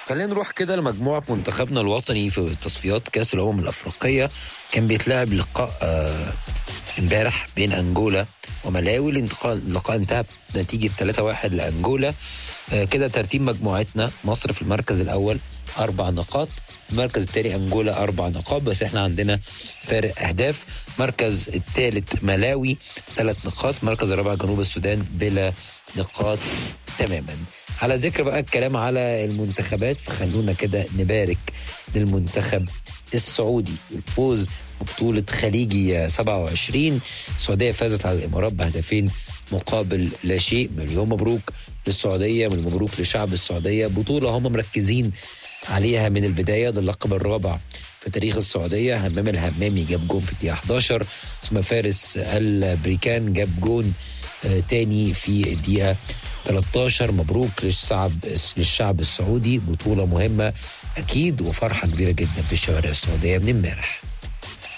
خلينا نروح كده لمجموعة منتخبنا الوطني في تصفيات كأس الأمم الأفريقية كان بيتلعب لقاء آه، امبارح بين أنجولا وملاوي الانتقال اللقاء انتهى بنتيجة 3-1 لأنجولا آه، كده ترتيب مجموعتنا مصر في المركز الأول أربع نقاط المركز الثاني أنجولا أربع نقاط بس احنا عندنا فارق أهداف المركز الثالث ملاوي ثلاث نقاط المركز الرابع جنوب السودان بلا نقاط تماما على ذكر بقى الكلام على المنتخبات فخلونا كده نبارك للمنتخب السعودي الفوز ببطولة خليجي 27 السعودية فازت على الإمارات بهدفين مقابل لا شيء مليون مبروك للسعودية مليون مبروك لشعب السعودية بطولة هم مركزين عليها من البداية ده اللقب الرابع في تاريخ السعودية همام الهمامي جاب جون في الدقيقة 11 ثم فارس البريكان جاب جون آه، تاني في الدقيقة 13 مبروك للشعب للشعب السعودي بطولة مهمة أكيد وفرحة كبيرة جدا في الشوارع السعودية من امبارح